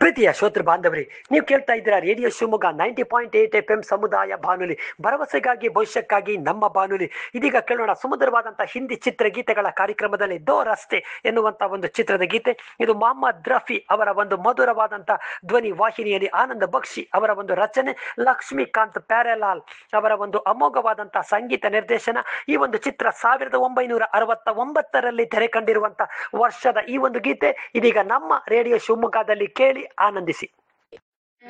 ಪ್ರೀತಿಯ ಶ್ರೋತೃ ಬಾಂಧವರೇ ನೀವು ಕೇಳ್ತಾ ಇದ್ದೀರಾ radio Shivamogga ninety point eight F M ಸಮುದಾಯ ಬಾನುಲಿ ಭರವಸೆಗಾಗಿ ಭವಿಷ್ಯಕ್ಕಾಗಿ ನಮ್ಮ ಬಾನುಲಿ ಇದೀಗ ಕೇಳೋಣ ಸುಮಧುರವಾದಂತಹ ಹಿಂದಿ ಚಿತ್ರಗೀತೆಗಳ ಕಾರ್ಯಕ್ರಮದಲ್ಲಿ ದೋ ರಸ್ತೆ ಎನ್ನುವಂತ ಒಂದು ಚಿತ್ರದ ಗೀತೆ ಇದು ಮೊಹಮ್ಮದ್ ರಫಿ ಅವರ ಒಂದು ಮಧುರವಾದಂತಹ ಧ್ವನಿ ವಾಹಿನಿಯಲ್ಲಿ ಆನಂದ ಬಕ್ಷಿ ಅವರ ಒಂದು ರಚನೆ ಲಕ್ಷ್ಮೀಕಾಂತ್ ಪ್ಯಾರೆಲಾಲ್ ಅವರ ಒಂದು ಅಮೋಘವಾದಂತಹ ಸಂಗೀತ ನಿರ್ದೇಶನ ಈ ಒಂದು ಚಿತ್ರ ಸಾವಿರದ ಒಂಬೈನೂರ ಅರವತ್ತ ಒಂಬತ್ತರಲ್ಲಿ ತೆರೆ ಕಂಡಿರುವಂತಹ ವರ್ಷದ ಈ ಒಂದು ಗೀತೆ ಇದೀಗ ನಮ್ಮ ರೇಡಿಯೋ ಶಿವಮೊಗ್ಗದಲ್ಲಿ ಕೇಳಿ ಆನಂದಿಸಿ